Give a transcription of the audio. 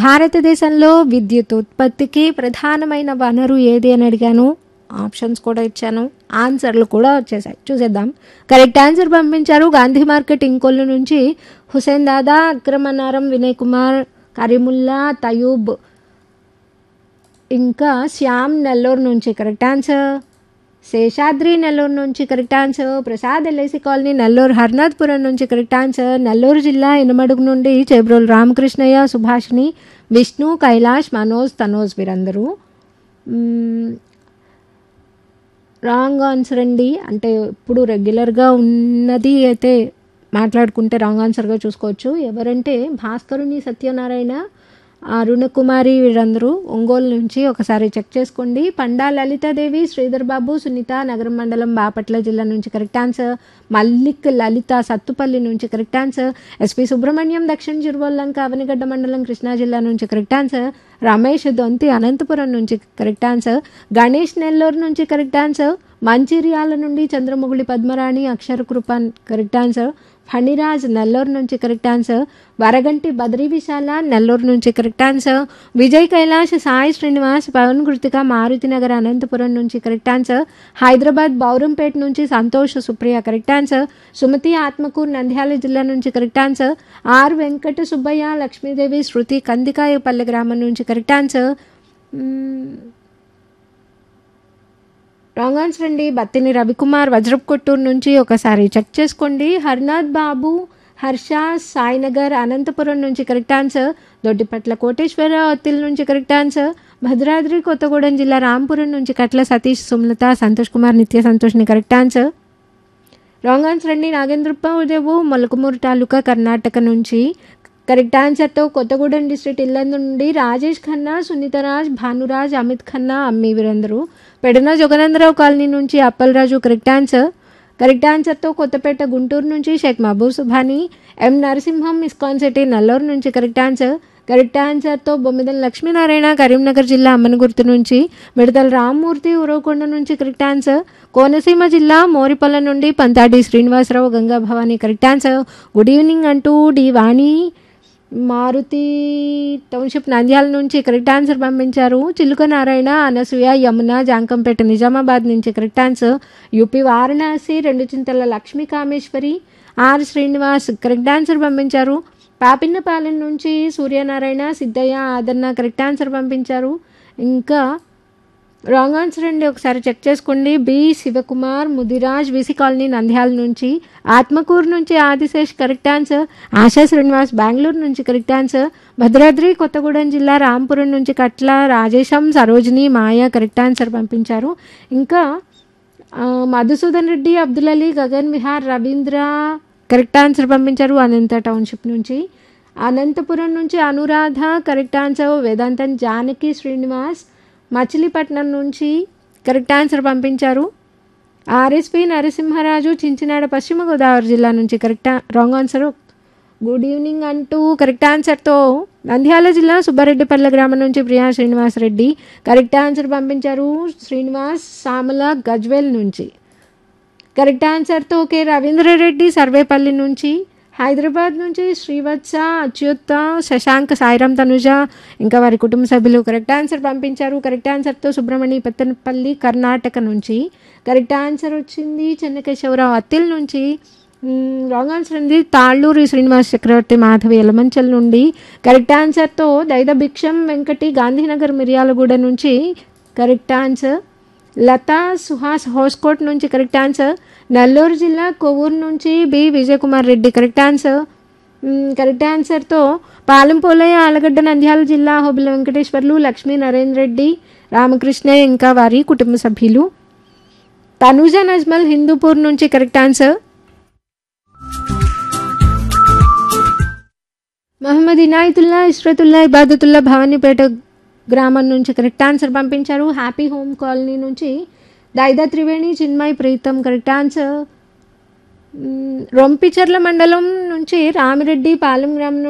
భారతదేశంలో విద్యుత్ ఉత్పత్తికి ప్రధానమైన వనరు ఏది అని అడిగాను ఆప్షన్స్ కూడా ఇచ్చాను ఆన్సర్లు కూడా వచ్చేసాయి చూసేద్దాం కరెక్ట్ ఆన్సర్ పంపించారు గాంధీ మార్కెట్ ఇంకొల్లు నుంచి హుసేన్ దాదా అక్రమనారం వినయ్ కుమార్ కరీముల్లా తయూబ్ ఇంకా శ్యామ్ నెల్లూరు నుంచి కరెక్ట్ ఆన్సర్ శేషాద్రి నెల్లూరు నుంచి correct answer Prasad LIC colony Nellore Harnathpuram నుంచి కరెక్ట్ ఆన్సర్ నెల్లూరు జిల్లా ఇనమడుగు నుండి చేబ్రోలు రామకృష్ణయ్య సుభాషిణి విష్ణు కైలాష్ మనోజ్ తనోజ్ వీరందరూ మ్మ్, రాంగ్ ఆన్సర్ అండి అంటే ఇప్పుడు రెగ్యులర్గా ఉన్నది అయితే మాట్లాడుకుంటే రాంగ్ ఆన్సర్గా చూసుకోవచ్చు ఎవరంటే భాస్కరుని సత్యనారాయణ అరుణకుమారి వీరందరూ ఒంగోలు నుంచి ఒకసారి చెక్ చేసుకోండి పండా లలితాదేవి శ్రీధర్ బాబు సునీత నగరం మండలం బాపట్ల జిల్లా నుంచి కరెక్ట్ ఆన్సర్ మల్లిక్ లలిత సత్తుపల్లి నుంచి కరెక్ట్ ఆన్సర్ ఎస్పి సుబ్రహ్మణ్యం దక్షిణ చిరువల్లంక అవనిగడ్డ మండలం కృష్ణా జిల్లా నుంచి కరెక్ట్ ఆన్సర్ రమేష్ దొంతి అనంతపురం నుంచి కరెక్ట్ ఆన్సర్ గణేష్ నెల్లూరు నుంచి కరెక్ట్ ఆన్సర్ మంచిర్యాల నుండి చంద్రముగుళి పద్మరాణి అక్షర కృప కరెక్ట్ ఆన్సర్ ఫణిరాజ్ నెల్లూరు నుంచి కరెక్ట్ ఆన్సర్ వరగంటి బద్రీ విశాల నెల్లూరు నుంచి కరెక్ట్ ఆన్సర్ విజయ్ కైలాష్ సాయి శ్రీనివాస్ పవన్ కృతిక మారుతి నగర్ అనంతపురం నుంచి కరెక్ట్ ఆన్సర్ హైదరాబాద్ బౌరంపేట నుంచి సంతోష్ సుప్రియ కరెక్ట్ ఆన్సర్ సుమతి ఆత్మకూరు నంద్యాల జిల్లా నుంచి correct answer R Venkata Subbaiah Lakshmidevi Shruti Kandikayapalle గ్రామం నుంచి correct answer hmm. Wrong answer అండి బత్తిని రవికుమార్ వజ్రప్ కొట్టూరు నుంచి ఒకసారి చెక్ చేసుకోండి హర్నాథ్ బాబు హర్ష సాయినగర్ అనంతపురం నుంచి కరెక్ట్ ఆన్సర్ దొడ్డిపట్ల కోటేశ్వర ఒత్తిల్ నుంచి కరెక్ట్ ఆన్సర్ భద్రాద్రి కొత్తగూడెం జిల్లా రాంపురం నుంచి కట్ల సతీష్ సుమలత సంతోష్ కుమార్ నిత్య సంతోష్ని కరెక్ట్ ఆన్సర్ రాంగ్ ఆన్సర్ అండి నాగేంద్రప్పదేవు మొలకమూరు తాలూకా కర్ణాటక నుంచి కరెక్ట్ ఆన్సర్తో కొత్తగూడెం డిస్ట్రిక్ట్ ఇల్లందు నుండి రాజేష్ ఖన్నా సునీతరాజ్ భానురాజ్ అమిత్ ఖన్నా అమ్మి వీరందరూ పెడన జగనేంద్రరావు కాలనీ నుంచి అప్పలరాజు కరెక్ట్ ఆన్సర్ కరెక్ట్ ఆన్సర్తో కొత్తపేట గుంటూరు నుంచి Sheikh Mahaboob Subhani M Narasimham ISKCON city Nallur నుంచి కరెక్ట్ ఆన్సర్ కరెక్ట్ ఆన్సర్తో బొమ్మిదల లక్ష్మీనారాయణ కరీంనగర్ జిల్లా అమ్మనగుర్తు నుంచి మిడతల రామ్మూర్తి ఉరవకొండ నుంచి కరెక్ట్ ఆన్సర్ కోనసీమ జిల్లా మోరిపల్ల నుండి Panthadi Srinivasarao Ganga Bhavani correct answer good evening అంటూ డి వాణి మారుతి టౌన్షిప్ నంద్యాల నుంచి కరెక్ట్ ఆన్సర్ పంపించారు చిలుక నారాయణ అనసూయ యమున జాంకంపేట నిజామాబాద్ నుంచి కరెక్ట్ ఆన్సర్ యూపీ వారణాసి రెండు Chintala Lakshmi Kameswari R Srinivas correct answer పంపించారు పాపిన్నపాలెం నుంచి సూర్యనారాయణ సిద్ధయ్య ఆదన్న కరెక్ట్ ఆన్సర్ పంపించారు ఇంకా రాంగ్ ఆన్సర్ అండి ఒకసారి చెక్ చేసుకోండి B Sivakumar Mudiraj VC colony Nandyal నుంచి ఆత్మకూరు నుంచి ఆదిశేష్ కరెక్ట్ ఆన్సర్ ఆశా శ్రీనివాస్ బెంగళూరు నుంచి కరెక్ట్ ఆన్సర్ భద్రాద్రి కొత్తగూడెం జిల్లా రాంపురం నుంచి కట్ల రాజేశం సరోజిని మాయ కరెక్ట్ ఆన్సర్ పంపించారు ఇంకా ఆ, మధుసూదన్ రెడ్డి అబ్దుల్ అలీ గగన్ విహార్ రవీంద్ర కరెక్ట్ ఆన్సర్ పంపించారు అనంత టౌన్షిప్ నుంచి అనంతపురం నుంచి అనురాధ కరెక్ట్ ఆన్సర్ వేదాంతన్ జానకి శ్రీనివాస్ మచిలీపట్నం నుంచి కరెక్ట్ ఆన్సర్ పంపించారు ఆర్ఎస్పి నరసింహరాజు చించినాడ పశ్చిమ గోదావరి జిల్లా నుంచి కరెక్ట్ ఆ- రాంగ్ ఆన్సర్ గుడ్ ఈవినింగ్ అంటూ కరెక్ట్ ఆన్సర్తో నంద్యాల జిల్లా సుబ్బారెడ్డిపల్లె గ్రామం నుంచి ప్రియా శ్రీనివాస్ రెడ్డి కరెక్ట్ ఆన్సర్ పంపించారు శ్రీనివాస్ సామల గజ్వేల్ నుంచి కరెక్ట్ ఆన్సర్తో కె రవీంద్రరెడ్డి సర్వేపల్లి నుంచి హైదరాబాద్ నుంచి శ్రీవత్స అచ్యుత శశాంక్ సాయిరామ్ తనుజ ఇంకా వారి కుటుంబ సభ్యులు కరెక్ట్ ఆన్సర్ పంపించారు కరెక్ట్ ఆన్సర్తో సుబ్రహ్మణ్య పెత్తనపల్లి కర్ణాటక నుంచి కరెక్ట్ ఆన్సర్ వచ్చింది చెన్నకేశవరావు అత్తిల్ నుంచి మ్మ్, రాంగ్ ఆన్సర్ ఉంది తాళ్ళూరి శ్రీనివాస్ చక్రవర్తి మాధవి ఎలమంచల్ నుండి కరెక్ట్ ఆన్సర్తో దైద భిక్షం వెంకటి గాంధీనగర్ మిర్యాలగూడ నుంచి కరెక్ట్ ఆన్సర్ లతా సుహాస్ హోస్కోట్ నుంచి కరెక్ట్ ఆన్సర్ నెల్లూరు జిల్లా కొవ్వూరు నుంచి B Vijayakumar Reddy correct answer hmm, correct ఆన్సర్తో పాలెంపోలయ్య ఆలగడ్డ నంద్యాల జిల్లా హోబిల వెంకటేశ్వర్లు లక్ష్మీ నరేంద్ర రెడ్డి రామకృష్ణ ఇంకా వారి కుటుంబ సభ్యులు తనుజ నజ్మల్ హిందూపూర్ నుంచి కరెక్ట్ ఆన్సర్ మహమ్మద్ ఇనాయతుల్లా ఇష్రతుల్లా ఇబాదతుల్లా భవానీపేట గ్రామం నుంచి కరెక్ట్ ఆన్సర్ పంపించారు హ్యాపీ హోమ్ కాలనీ నుంచి Daida Triveni Chinmay Pritam correct answer hmm, Rompicherla మండలం నుంచి రామిరెడ్డి పాలెం గ్రామం